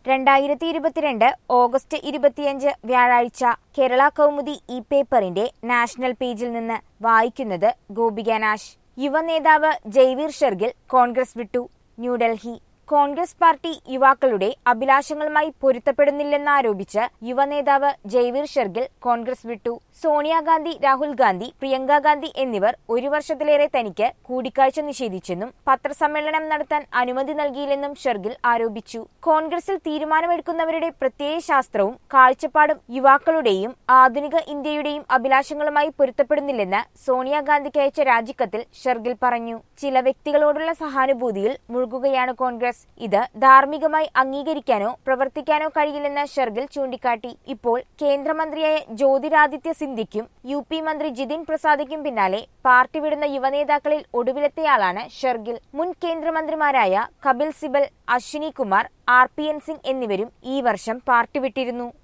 രണ്ടായിരത്തി ഇരുപത്തിരണ്ട് ഓഗസ്റ്റ് ഇരുപത്തിയഞ്ച് വ്യാഴാഴ്ച കേരള കൗമുദി ഇ പേപ്പറിന്റെ നാഷണൽ പേജിൽ നിന്ന് വായിക്കുന്നത് ഗോപിക നാശ് യുവനേതാവ് ജയ്വീർ ഷെർഗിൽ കോൺഗ്രസ് വിട്ടു ന്യൂഡൽഹി കോൺഗ്രസ് പാർട്ടി യുവാക്കളുടെ അഭിലാഷങ്ങളുമായി പൊരുത്തപ്പെടുന്നില്ലെന്നാരോപിച്ച് യുവനേതാവ് ജയ്വീർ ഷെർഗിൽ കോൺഗ്രസ് വിട്ടു സോണിയാഗാന്ധി രാഹുൽ ഗാന്ധി പ്രിയങ്ക ഗാന്ധി എന്നിവർ ഒരു വർഷത്തിലേറെ തനിക്ക് കൂടിക്കാഴ്ച നിഷേധിച്ചെന്നും പത്രസമ്മേളനം നടത്താൻ അനുമതി നൽകിയില്ലെന്നും ഷെർഗിൽ ആരോപിച്ചു കോൺഗ്രസിൽ തീരുമാനമെടുക്കുന്നവരുടെ പ്രത്യയശാസ്ത്രവും കാഴ്ചപ്പാടും യുവാക്കളുടെയും ആധുനിക ഇന്ത്യയുടെയും അഭിലാഷങ്ങളുമായി പൊരുത്തപ്പെടുന്നില്ലെന്ന് സോണിയാഗാന്ധിക്ക് അയച്ച രാജിക്കത്തിൽ ഷെർഗിൽ പറഞ്ഞു ചില വ്യക്തികളോടുള്ള സഹാനുഭൂതിയിൽ മുഴുകുകയാണ് കോൺഗ്രസ് ഇത് ധാർമ്മികമായി അംഗീകരിക്കാനോ പ്രവർത്തിക്കാനോ കഴിയില്ലെന്ന് ഷെർഗിൽ ചൂണ്ടിക്കാട്ടി ഇപ്പോൾ കേന്ദ്രമന്ത്രിയായ ജ്യോതിരാദിത്യ സിന്ധ്യയ്ക്കും യു പി മന്ത്രി ജിതിൻ പ്രസാദിക്കും പിന്നാലെ പാർട്ടി വിടുന്ന യുവനേതാക്കളിൽ ഒടുവിലത്തെയാളാണ് ഷെർഗിൽ മുൻ കേന്ദ്രമന്ത്രിമാരായ Kapil Sibal Ashwani Kumar R P N Singh എന്നിവരും ഈ വർഷം പാർട്ടി വിട്ടിരുന്നു